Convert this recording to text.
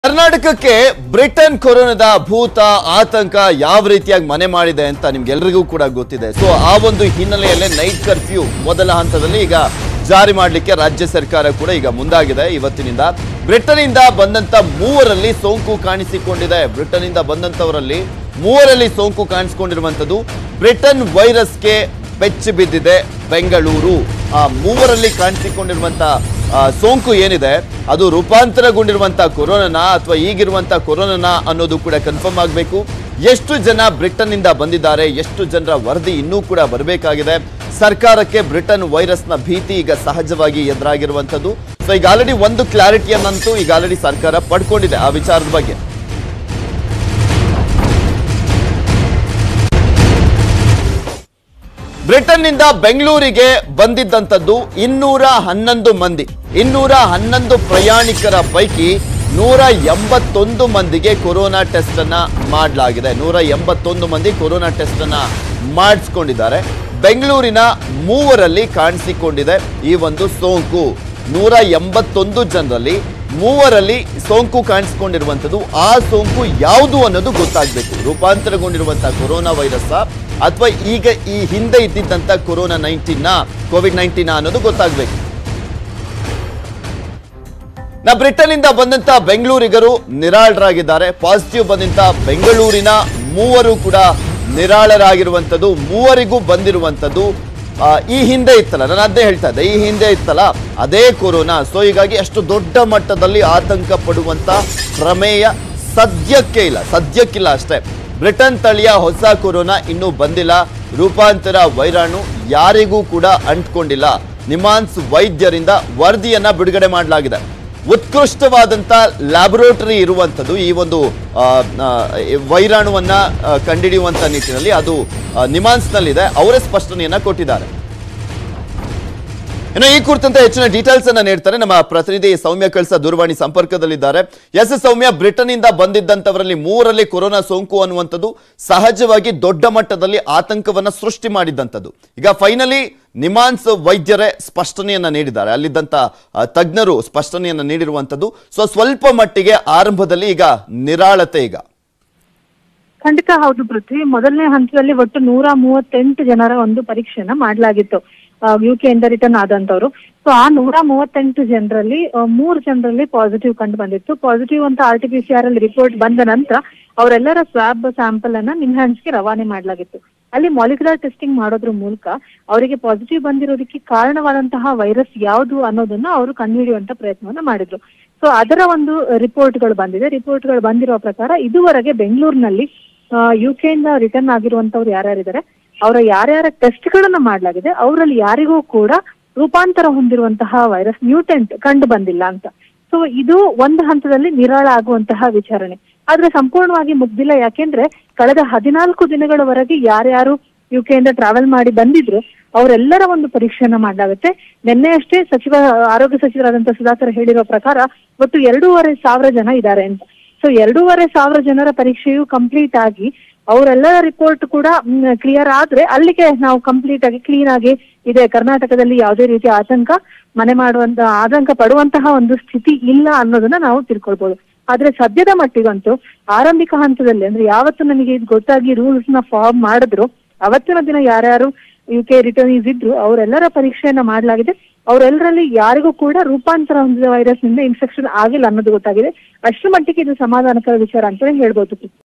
ಕರ್ನಾಟಕಕ್ಕೆ ಬ್ರಿಟನ್ ಕೊರೋನಾದ ಭೂತ ಆತಂಕ ಯಾವ ರೀತಿಯಾಗಿ ಮನೆ ಮಾಡಿದೆ ಅಂತ ನಿಮ್ಗೆಲ್ರಿಗೂ ಕೂಡ ಗೊತ್ತಿದೆ ಸೊ ಆ ಒಂದು ಹಿನ್ನೆಲೆಯಲ್ಲೇ ನೈಟ್ ಕರ್ಫ್ಯೂ ಮೊದಲ ಹಂತದಲ್ಲಿ ಈಗ ಜಾರಿ ಮಾಡಲಿಕ್ಕೆ ರಾಜ್ಯ ಸರ್ಕಾರ ಕೂಡ ಈಗ ಮುಂದಾಗಿದೆ ಇವತ್ತಿನಿಂದ ಬ್ರಿಟನ್ ಇಂದ ಬಂದಂತ ಮೂವರಲ್ಲಿ ಸೋಂಕು ಕಾಣಿಸಿಕೊಂಡಿದೆ ಬ್ರಿಟನ್ ಇಂದ ಬಂದಂತವರಲ್ಲಿ ಮೂವರಲ್ಲಿ ಸೋಂಕು ಕಾಣಿಸಿಕೊಂಡಿರುವಂತದ್ದು ಬ್ರಿಟನ್ ವೈರಸ್ಗೆ ಬೆಚ್ಚಿ ಬಿದ್ದಿದೆ ಬೆಂಗಳೂರು ಆ ಮೂವರಲ್ಲಿ ಕಾಣಿಸಿಕೊಂಡಿರುವಂತ ಆ, ಸೋಂಕು ಏನಿದೆ ಅದು ರೂಪಾಂತರಗೊಂಡಿರುವಂತ ಕೊರೋನಾನ ಅಥವಾ ಈಗಿರುವಂತ ಕೊರೋನಾನ ಅನ್ನೋದು ಕೂಡ ಕನ್ಫರ್ಮ್ ಆಗಬೇಕು ಎಷ್ಟು ಜನ ಬ್ರಿಟನ್ ಇಂದ ಬಂದಿದ್ದಾರೆ ಎಷ್ಟು ಜನರ ವರದಿ ಇನ್ನೂ ಕೂಡ ಬರಬೇಕಾಗಿದೆ ಸರ್ಕಾರಕ್ಕೆ ಬ್ರಿಟನ್ ವೈರಸ್ನ ಭೀತಿ ಈಗ ಸಹಜವಾಗಿ ಎದುರಾಗಿರುವಂತದ್ದು ಸೊ ಈಗ ಆಲ್ರೆಡಿ ಒಂದು ಕ್ಲಾರಿಟಿಯನ್ನಂತೂ ಈಗ ಆಲ್ರೆಡಿ ಸರ್ಕಾರ ಪಡ್ಕೊಂಡಿದೆ ಆ ವಿಚಾರದ ಬಗ್ಗೆ ಬ್ರಿಟನ್ನಿಂದ ಬೆಂಗಳೂರಿಗೆ ಬಂದಿದ್ದಂಥದ್ದು ಇನ್ನೂರ ಹನ್ನೊಂದು ಮಂದಿ ಇನ್ನೂರ ಹನ್ನೊಂದು ಪ್ರಯಾಣಿಕರ ಪೈಕಿ ನೂರ ಎಂಬತ್ತೊಂದು ಮಂದಿಗೆ ಕೊರೋನಾ ಟೆಸ್ಟ್ ಅನ್ನ ಮಾಡಲಾಗಿದೆ ನೂರ ಎಂಬತ್ತೊಂದು ಮಂದಿ ಕೊರೋನಾ ಟೆಸ್ಟ್ ಅನ್ನ ಮಾಡಿಸ್ಕೊಂಡಿದ್ದಾರೆ ಬೆಂಗಳೂರಿನ ಮೂವರಲ್ಲಿ ಕಾಣಿಸಿಕೊಂಡಿದೆ ಈ ಒಂದು ಸೋಂಕು ನೂರ ಎಂಬತ್ತೊಂದು ಜನರಲ್ಲಿ ಮೂವರಲ್ಲಿ ಸೋಂಕು ಕಾಣಿಸಿಕೊಂಡಿರುವಂಥದ್ದು ಆ ಸೋಂಕು ಯಾವುದು ಅನ್ನೋದು ಗೊತ್ತಾಗಬೇಕು ರೂಪಾಂತರಗೊಂಡಿರುವಂತಹ ಕೊರೋನಾ ವೈರಸ್ ಅಥವಾ ಈಗ ಈ ಹಿಂದೆ ಇದ್ದಿದ್ದಂತ ಕೊರೋನಾ ನೈನ್ಟೀನ್ ಕೋವಿಡ್ ನೈನ್ಟೀನ್ ಅನ್ನೋದು ಗೊತ್ತಾಗಬೇಕು ನಾ ಬ್ರಿಟನ್ ಇಂದ ಬಂದಂತ ಬೆಂಗಳೂರಿಗರು ನಿರಾಳರಾಗಿದ್ದಾರೆ ಪಾಸಿಟಿವ್ ಬಂದಂತ ಬೆಂಗಳೂರಿನ ಮೂವರು ಕೂಡ ನಿರಾಳರಾಗಿರುವಂಥದ್ದು ಮೂವರಿಗೂ ಬಂದಿರುವಂಥದ್ದು ಆ, ಈ ಹಿಂದೆ ಇತ್ತಲ್ಲ ನಾನು ಅದೇ ಹೇಳ್ತಾ ಇದ್ದೆ ಈ ಹಿಂದೆ ಇತ್ತಲ್ಲ ಅದೇ ಕೊರೋನಾ ಸೊ ಹೀಗಾಗಿ ಅಷ್ಟು ದೊಡ್ಡ ಮಟ್ಟದಲ್ಲಿ ಆತಂಕ ಪಡುವಂತ ಪ್ರಮೇಯ ಸದ್ಯಕ್ಕೆ ಇಲ್ಲ ಸದ್ಯಕ್ಕಿಲ್ಲ ಅಷ್ಟೇ ಬ್ರಿಟನ್ ತಳಿಯ ಹೊಸ ಕೊರೋನಾ ಇನ್ನೂ ಬಂದಿಲ್ಲ ರೂಪಾಂತರ ವೈರಾಣು ಯಾರಿಗೂ ಕೂಡ ಅಂಟ್ಕೊಂಡಿಲ್ಲ ನಿಮಾನ್ಸ್ ವೈದ್ಯರಿಂದ ವರದಿಯನ್ನ ಬಿಡುಗಡೆ ಮಾಡಲಾಗಿದೆ ಉತ್ಕೃಷ್ಟವಾದಂತ ಲ್ಯಾಬೊರೇಟರಿ ಇರುವಂಥದ್ದು ಈ ಒಂದು ಆ, ಆ, ಈ ವೈರಾಣುವನ್ನ ಆ, ಕಂಡುಹಿಡಿಯುವಂತ ನಿಟ್ಟಿನಲ್ಲಿ ಅದು ಆ, ನಿಮಾನ್ಸ್ನಲ್ಲಿದೆ ಅವರೇ ಸ್ಪಷ್ಟನೆಯನ್ನ ಕೊಟ್ಟಿದ್ದಾರೆ ಇನ್ನು ಈ ಕುರಿತಂತೆ ಹೆಚ್ಚಿನ ಡೀಟೇಲ್ಸ್ ಅನ್ನ ನೀಡ್ತಾರೆ ನಮ್ಮ ಪ್ರತಿನಿಧಿ ಸೌಮ್ಯ ಕಳ್ಸ ದೂರವಾಣಿ ಸಂಪರ್ಕದಲ್ಲಿದ್ದಾರೆ ಎಸ್ ಸೌಮ್ಯ ಬ್ರಿಟನ್ ಇಂದ ಬಂದಿದ್ದಂತವರಲ್ಲಿ ಮೂರರಲ್ಲಿ ಕೊರೋನಾ ಸೋಂಕು ಅನ್ನುವಂಥದ್ದು ಸಹಜವಾಗಿ ದೊಡ್ಡ ಮಟ್ಟದಲ್ಲಿ ಆತಂಕವನ್ನ ಸೃಷ್ಟಿ ಮಾಡಿದ್ದಂಥದ್ದು ಈಗ ಫೈನಲಿ ನಿಮಾನ್ಸ್ ವೈದ್ಯರೇ ಸ್ಪಷ್ಟನೆಯನ್ನ ನೀಡಿದ್ದಾರೆ ಅಲ್ಲಿದ್ದಂತ ಆ, ತಜ್ಞರು ಸ್ಪಷ್ಟನೆಯನ್ನ ನೀಡಿರುವಂಥದ್ದು ಸೊ ಸ್ವಲ್ಪ ಮಟ್ಟಿಗೆ ಆರಂಭದಲ್ಲಿ ಈಗ ನಿರಾಳತೆ ಈಗ ಖಂಡಿತ ಹೌದು ಪೃಥ್ವಿ ಮೊದಲನೇ ಹಂತದಲ್ಲಿ ಒಟ್ಟು ನೂರ ಮೂವತ್ತೆಂಟು ಜನರ ಒಂದು ಪರೀಕ್ಷೆನ ಮಾಡಲಾಗಿತ್ತು ಯುಕೆ ಇಂದ ರಿಟರ್ನ್ ಆದಂತವ್ರು ಸೊ ಆ ನೂರ ಮೂವತ್ತೆಂಟು ಜನರಲ್ಲಿ ಮೂರು ಜನರಲ್ಲಿ ಪಾಸಿಟಿವ್ ಕಂಡು ಬಂದಿತ್ತು ಪಾಸಿಟಿವ್ ಅಂತ R T P C R ಅಲ್ಲಿ ರಿಪೋರ್ಟ್ ಬಂದ ನಂತರ ಅವರೆಲ್ಲರ ಸ್ವಾಬ್ ಸ್ಯಾಂಪಲ್ ಅನ್ನ ನಿಮ್ಹ್ಯಾನ್ಸ್ಗೆ ರವಾನೆ ಮಾಡಲಾಗಿತ್ತು ಅಲ್ಲಿ ಮಾಲಿಕ್ಯುಲರ್ ಟೆಸ್ಟಿಂಗ್ ಮಾಡೋದ್ರ ಮೂಲಕ ಅವರಿಗೆ ಪಾಸಿಟಿವ್ ಬಂದಿರೋದಕ್ಕೆ ಕಾರಣವಾದಂತಹ ವೈರಸ್ ಯಾವುದು ಅನ್ನೋದನ್ನ ಅವರು ಕಂಡುಹಿಡಿಯುವಂತ ಪ್ರಯತ್ನವನ್ನ ಮಾಡಿದ್ರು ಸೊ ಅದರ ಒಂದು ರಿಪೋರ್ಟ್ಗಳು ಬಂದಿದೆ ರಿಪೋರ್ಟ್ಗಳು ಬಂದಿರೋ ಪ್ರಕಾರ ಇದುವರೆಗೆ ಬೆಂಗಳೂರಿನಲ್ಲಿ ಯುಕೆ ಇಂದ ರಿಟರ್ನ್ ಆಗಿರುವಂತವ್ರು ಯಾರ್ಯಾರಿದ್ದಾರೆ ಅವರ ಯಾರ್ಯಾರ ಟೆಸ್ಟ್ ಗಳನ್ನ ಮಾಡಲಾಗಿದೆ ಅವರಲ್ಲಿ ಯಾರಿಗೂ ಕೂಡ ರೂಪಾಂತರ ಹೊಂದಿರುವಂತಹ ವೈರಸ್ ಮ್ಯೂಟೆಂಟ್ ಕಂಡು ಬಂದಿಲ್ಲ ಅಂತ ಸೊ ಇದು ಒಂದು ಹಂತದಲ್ಲಿ ನಿರಾಳ ಆಗುವಂತಹ ವಿಚಾರಣೆ ಆದ್ರೆ ಸಂಪೂರ್ಣವಾಗಿ ಮುಗ್ದಿಲ್ಲ ಯಾಕೆಂದ್ರೆ ಕಳೆದ ಹದಿನಾಲ್ಕು ದಿನಗಳವರೆಗೆ ಯಾರ್ಯಾರು ಯುಕೆ ಇಂದ ಟ್ರಾವೆಲ್ ಮಾಡಿ ಬಂದಿದ್ರು ಅವರೆಲ್ಲರ ಒಂದು ಪರೀಕ್ಷೆಯನ್ನ ಮಾಡಲಾಗುತ್ತೆ ನಿನ್ನೆ ಅಷ್ಟೇ ಸಚಿವ ಆರೋಗ್ಯ ಸಚಿವರಾದಂತಹ ಸುಧಾಕರ್ ಹೇಳಿರೋ ಪ್ರಕಾರ ಒಟ್ಟು ಎರಡೂವರೆ ಸಾವಿರ ಜನ ಇದ್ದಾರೆ ಅಂತ ಸೊ ಎರಡೂವರೆ ಸಾವಿರ ಜನರ ಪರೀಕ್ಷೆಯು ಕಂಪ್ಲೀಟ್ ಆಗಿ ಅವರೆಲ್ಲರ ರಿಪೋರ್ಟ್ ಕೂಡ ಕ್ಲಿಯರ್ ಆದ್ರೆ ಅಲ್ಲಿಗೆ ನಾವು ಕಂಪ್ಲೀಟ್ ಆಗಿ ಕ್ಲೀನ್ ಆಗಿ ಇದೆ ಕರ್ನಾಟಕದಲ್ಲಿ ಯಾವುದೇ ರೀತಿಯ ಆತಂಕ ಮನೆ ಮಾಡುವಂತ ಆತಂಕ ಪಡುವಂತಹ ಒಂದು ಸ್ಥಿತಿ ಇಲ್ಲ ಅನ್ನೋದನ್ನ ನಾವು ತಿಳ್ಕೊಳ್ಬಹುದು ಆದ್ರೆ ಸದ್ಯದ ಮಟ್ಟಿಗಂತೂ ಆರಂಭಿಕ ಹಂತದಲ್ಲಿ ಅಂದ್ರೆ ಯಾವತ್ತು ನನಗೆ ಇದು ಗೊತ್ತಾಗಿ ರೂಲ್ಸ್ ನ ಫಾರ್ಮ್ ಮಾಡಿದ್ರು ಅವತ್ತಿನ ದಿನ ಯಾರ್ಯಾರು ಯು ಕೆ ರಿಟರ್ನೀಸ್ ಇದ್ರು ಅವರೆಲ್ಲರ ಪರೀಕ್ಷೆಯನ್ನ ಮಾಡಲಾಗಿದೆ ಅವರೆಲ್ಲರಲ್ಲಿ ಯಾರಿಗೂ ಕೂಡ ರೂಪಾಂತರ ಹೊಂದಿದ ವೈರಸ್ ನಿಂದ ಇನ್ಫೆಕ್ಷನ್ ಆಗಿಲ್ಲ ಅನ್ನೋದು ಗೊತ್ತಾಗಿದೆ ಅಷ್ಟರ ಮಟ್ಟಿಗೆ ಇದು ಸಮಾಧಾನಕರ ವಿಚಾರ ಅಂತಾನೆ ಹೇಳ್ಬೋದು